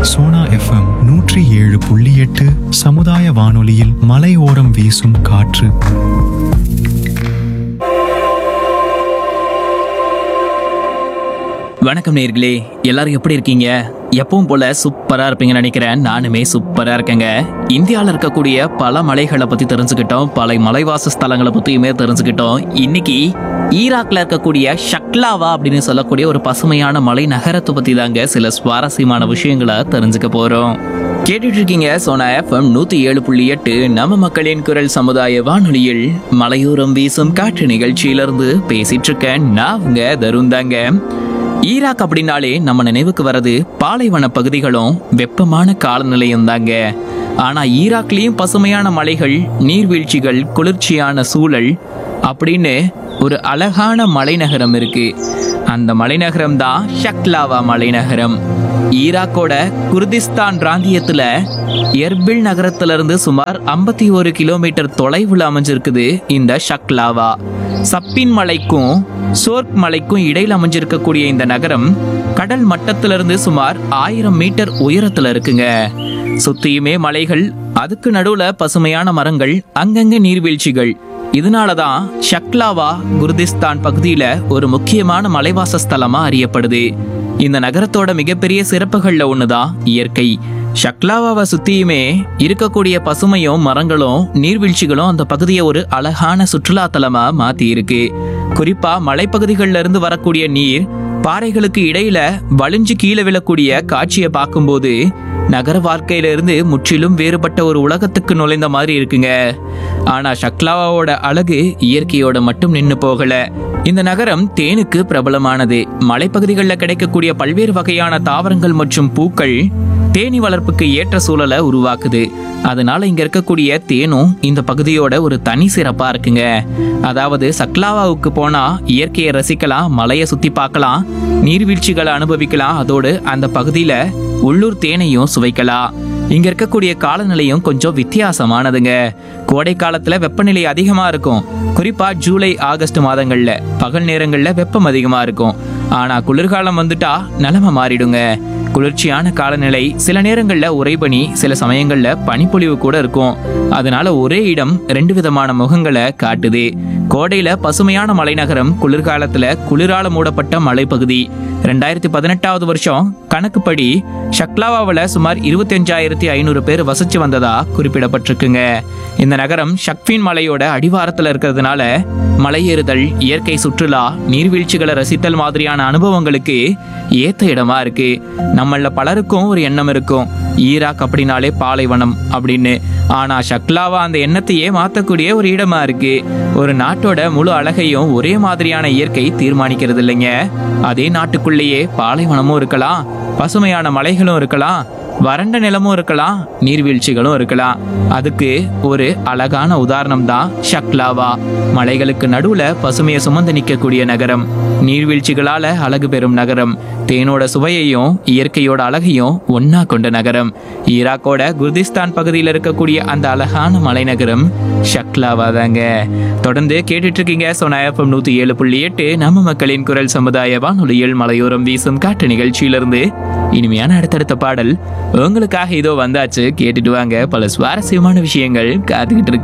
Sona FM நூற்றி ஏழு புள்ளி எட்டு சமுதாய வானொலியில் மலையோரம் வீசும் காற்று வணக்கம் நேர்களே எல்லாரும் எப்படி இருக்கீங்க எப்பவும் போல சூப்பரா இருப்பீங்கன்னு நினைக்கிறேன் நானுமே சூப்பரா இருக்கேங்க இந்தியாவில் இருக்கக்கூடிய பல மலைகளை பத்தி தெரிஞ்சுக்கிட்டோம் பல மலைவாச ஸ்தலங்களை பத்தியுமே தெரிஞ்சுக்கிட்டோம் இன்னைக்கு ஈராக்ல இருக்கக்கூடிய ஷக்லாவா அப்படின்னு சொல்லக்கூடிய ஒரு பசுமையான மலை நகரத்தை பத்தி தாங்க சில சுவாரஸ்யமான விஷயங்களை தெரிஞ்சுக்க போறோம் கேட்டுட்டு இருக்கீங்க சோனா எஃப்எம் நூத்தி ஏழு புள்ளி எட்டு நம்ம மக்களின் குரல் சமுதாய வானொலியில் மலையோரம் வீசும் காற்று நிகழ்ச்சியிலிருந்து பேசிட்டு இருக்கேன் நான் உங்க தருண் தாங்க ஈராக் அப்படின்னாலே நம்ம நினைவுக்கு வர்றது பாலைவன பகுதிகளும் வெப்பமான காலநிலையும் தாங்க ஆனா ஈராக்லயும் பசுமையான மலைகள் நீர்வீழ்ச்சிகள் குளிர்ச்சியான சூழல் அப்படின்னு ஒரு அழகான மலைநகரம் இருக்கு அந்த மலைநகரம் தான் ஷக்லாவா மலைநகரம் ஈராக்கோட குர்திஸ்தான் பிராந்தியத்துல எர்பில் நகரத்துல இருந்து சுமார் 51 ஒரு கிலோமீட்டர் தொலைவுல அமைஞ்சிருக்குது இந்த ஷக்லாவா சப்பின் மலைக்கும் சோர்க் மலைக்கும் இடையில அமைஞ்சிருக்கக்கூடிய இந்த நகரம் கடல் மட்டத்திலிருந்து சுமார் ஆயிரம் மீட்டர் உயரத்துல இருக்குங்க சுத்தியுமே மலைகள் அதுக்கு நடுவுல பசுமையான மரங்கள் அங்கங்க நீர்வீழ்ச்சிகள் இதனாலதான் ஷக்லாவா குர்திஸ்தான் பகுதியில ஒரு முக்கியமான மலைவாச ஸ்தலமா அறியப்படுது இந்த நகரத்தோட மிகப்பெரிய சிறப்புகள்ல ஒண்ணுதான் இயற்கை ஷக்லாவாவை சுத்தியுமே இருக்கக்கூடிய பசுமையும் மரங்களும் நீர்வீழ்ச்சிகளும் அந்த பகுதியை ஒரு அழகான சுற்றுலா தலமா மாத்தி இருக்கு குறிப்பா மலைப்பகுதிகள்ல இருந்து வரக்கூடிய நீர் பாறைகளுக்கு இடையில வலிஞ்சு கீழே விழக்கூடிய காட்சியை பார்க்கும்போது நகர வாழ்க்கையில இருந்து முற்றிலும் வேறுபட்ட ஒரு உலகத்துக்கு நுழைந்த மாதிரி இருக்குங்க ஆனா ஷக்லாவாவோட அழகு இயற்கையோட மட்டும் நின்னு போகல இந்த நகரம் தேனுக்கு பிரபலமானது மலைப்பகுதிகளில் கிடைக்கக்கூடிய பல்வேறு வகையான தாவரங்கள் மற்றும் பூக்கள் தேனி வளர்ப்புக்கு ஏற்ற சூழலை உருவாக்குது அதனால இங்க இருக்கக்கூடிய தேனும் இந்த பகுதியோட ஒரு தனி சிறப்பா இருக்குங்க அதாவது சக்லாவாவுக்கு போனா இயற்கையை ரசிக்கலாம் மலையை சுத்தி பார்க்கலாம் நீர்வீழ்ச்சிகளை அனுபவிக்கலாம் அதோடு அந்த பகுதியில உள்ளூர் தேனையும் சுவைக்கலாம் இங்க இருக்கக்கூடிய காலநிலையும் கொஞ்சம் வித்தியாசமானதுங்க கோடை காலத்துல வெப்பநிலை அதிகமா இருக்கும் குறிப்பா ஜூலை ஆகஸ்ட் மாதங்கள்ல பகல் நேரங்கள்ல வெப்பம் அதிகமா இருக்கும் ஆனா குளிர்காலம் வந்துட்டா நிலைமை மாறிடுங்க குளிர்ச்சியான காலநிலை சில நேரங்கள்ல உறைபனி சில சமயங்கள்ல பனிப்பொழிவு கூட இருக்கும் அதனால ஒரே இடம் ரெண்டு விதமான முகங்களை காட்டுது கோடையில பசுமையான மலைநகரம் குளிர்காலத்துல குளிரால மூடப்பட்ட மலைப்பகுதி ரெண்டாயிரத்தி பதினெட்டாவது வருஷம் கணக்குப்படி ஷக்லாவாவில் சுமார் இருபத்தஞ்சாயிரத்தி ஐநூறு பேர் வசிச்சு வந்ததா குறிப்பிடப்பட்டிருக்குங்க இந்த நகரம் ஷக்ஃபின் மலையோட அடிவாரத்துல இருக்கிறதுனால மலையேறுதல் இயற்கை சுற்றுலா நீர்வீழ்ச்சிகளை ரசித்தல் மாதிரியான அனுபவங்களுக்கு ஏத்த இடமா இருக்கு நம்மள பலருக்கும் ஒரு எண்ணம் இருக்கும் ஈராக் அப்படின்னாலே பாலைவனம் அப்படின்னு ஆனா ஷக்லாவா அந்த எண்ணத்தையே மாத்தக்கூடிய ஒரு இடமா இருக்கு ஒரு நாட்டோட முழு அழகையும் ஒரே மாதிரியான இயற்கை தீர்மானிக்கிறது இல்லைங்க அதே நாட்டுக்குள்ளேயே பாலைவனமும் இருக்கலாம் பசுமையான மலைகளும் இருக்கலாம் வறண்ட நிலமும் இருக்கலாம் நீர்வீழ்ச்சிகளும் இருக்கலாம் அதுக்கு ஒரு அழகான உதாரணம் தான் ஷக்லாவா மலைகளுக்கு நடுவுல பசுமையை சுமந்து நிற்கக்கூடிய நகரம் நீர்வீழ்ச்சிகளால அழகு பெறும் நகரம் தேனோட சுவையையும் இயற்கையோட அழகையும் ஒன்னா கொண்ட நகரம் ஈராக்கோட குர்திஸ்தான் பகுதியில் இருக்கக்கூடிய அந்த அழகான மலைநகரம் ஷக்லாவா தாங்க தொடர்ந்து கேட்டுட்டு இருக்கீங்க சோனா எஃப்எம் நூத்தி ஏழு புள்ளி எட்டு நம்ம மக்களின் குரல் சமுதாய வானொலியில் மலையோரம் வீசும் காட்டு நிகழ்ச்சியிலிருந்து இனிமையான அடுத்தடுத்த பாடல் உங்களுக்காக இதோ வந்தாச்சு கேட்டுட்டு வாங்க பல சுவாரஸ்யமான விஷயங்கள் காத்துக்கிட்டு இருக்கு